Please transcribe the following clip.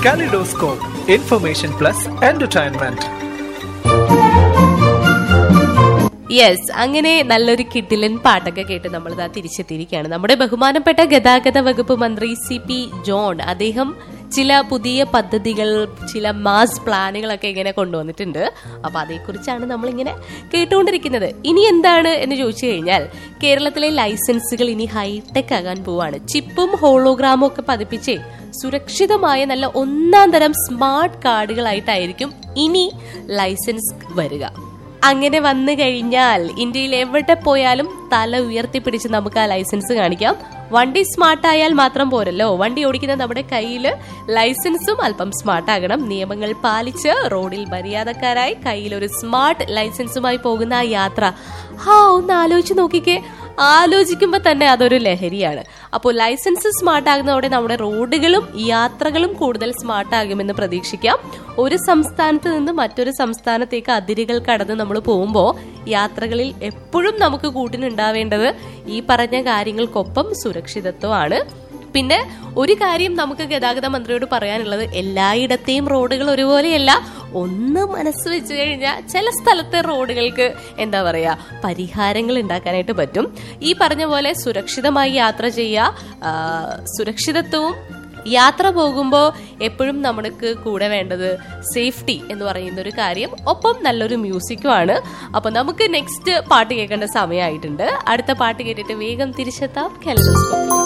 Kaleidoscope, information plus entertainment. Yes അങ്ങനെ നല്ലൊരു കിഡിലൻ പാട്ടൊക്കെ കേട്ട് നമ്മൾ ഇതാ തിരിച്ചെത്തിയിരിക്കുകയാണ് നമ്മുടെ ബഹുമാനപ്പെട്ട ഗതാഗത വകുപ്പ് മന്ത്രി സി പി ജോൺ അദ്ദേഹം ചില പുതിയ പദ്ധതികൾ ചില മാസ് പ്ലാനുകളൊക്കെ ഇങ്ങനെ കൊണ്ടുവന്നിട്ടുണ്ട് അപ്പൊ അതേക്കുറിച്ചാണ് നമ്മൾ ഇങ്ങനെ കേട്ടുകൊണ്ടിരിക്കുന്നത് ഇനി എന്താണ് എന്ന് ചോദിച്ചു കഴിഞ്ഞാൽ കേരളത്തിലെ ലൈസൻസുകൾ ഇനി ഹൈടെക് ആകാൻ പോവാണ് ചിപ്പും ഹോളോഗ്രാമും ഒക്കെ പതിപ്പിച്ചേ സുരക്ഷിതമായ നല്ല ഒന്നാം തരം സ്മാർട്ട് കാർഡുകളായിട്ടായിരിക്കും ഇനി ലൈസൻസ് വരിക അങ്ങനെ വന്നു കഴിഞ്ഞാൽ ഇന്ത്യയിൽ എവിടെ പോയാലും തല ഉയർത്തിപ്പിടിച്ച് നമുക്ക് ആ ലൈസൻസ് കാണിക്കാം വണ്ടി സ്മാർട്ട് ആയാൽ മാത്രം പോരല്ലോ വണ്ടി ഓടിക്കുന്ന നമ്മുടെ കയ്യിൽ ലൈസൻസും അല്പം സ്മാർട്ട് ആകണം നിയമങ്ങൾ പാലിച്ച് റോഡിൽ മര്യാദക്കാരായി കയ്യിൽ ഒരു സ്മാർട്ട് ലൈസൻസുമായി പോകുന്ന ആ യാത്ര ഹാ ഒന്ന് ആലോചിച്ച് നോക്കിക്കേ ആലോചിക്കുമ്പോൾ തന്നെ അതൊരു ലഹരിയാണ് അപ്പോൾ ലൈസൻസ് സ്മാർട്ട് ആകുന്നതോടെ നമ്മുടെ റോഡുകളും യാത്രകളും കൂടുതൽ സ്മാർട്ട് ആകുമെന്ന് പ്രതീക്ഷിക്കാം ഒരു സംസ്ഥാനത്ത് നിന്ന് മറ്റൊരു സംസ്ഥാനത്തേക്ക് അതിരുകൾ കടന്ന് നമ്മൾ പോകുമ്പോൾ യാത്രകളിൽ എപ്പോഴും നമുക്ക് കൂട്ടിനുണ്ടാവേണ്ടത് ഈ പറഞ്ഞ കാര്യങ്ങൾക്കൊപ്പം സുരക്ഷിതത്വമാണ് പിന്നെ ഒരു കാര്യം നമുക്ക് ഗതാഗത മന്ത്രിയോട് പറയാനുള്ളത് എല്ലായിടത്തെയും റോഡുകൾ ഒരുപോലെയല്ല ഒന്ന് മനസ്സ് വെച്ച് കഴിഞ്ഞാൽ ചില സ്ഥലത്തെ റോഡുകൾക്ക് എന്താ പറയാ പരിഹാരങ്ങൾ ഉണ്ടാക്കാനായിട്ട് പറ്റും ഈ പറഞ്ഞ പോലെ സുരക്ഷിതമായി യാത്ര ചെയ്യുക ആ, സുരക്ഷിതത്വവും യാത്ര പോകുമ്പോൾ എപ്പോഴും നമുക്ക് കൂടെ വേണ്ടത് സേഫ്റ്റി എന്ന് പറയുന്ന ഒരു കാര്യം ഒപ്പം നല്ലൊരു മ്യൂസിക്കുമാണ് അപ്പൊ നമുക്ക് നെക്സ്റ്റ് പാട്ട് കേൾക്കേണ്ട സമയമായിട്ടുണ്ട് അടുത്ത പാട്ട് കേട്ടിട്ട് വേഗം തിരിച്ചെത്താം കെലഡോസ്കോപ്പിൽ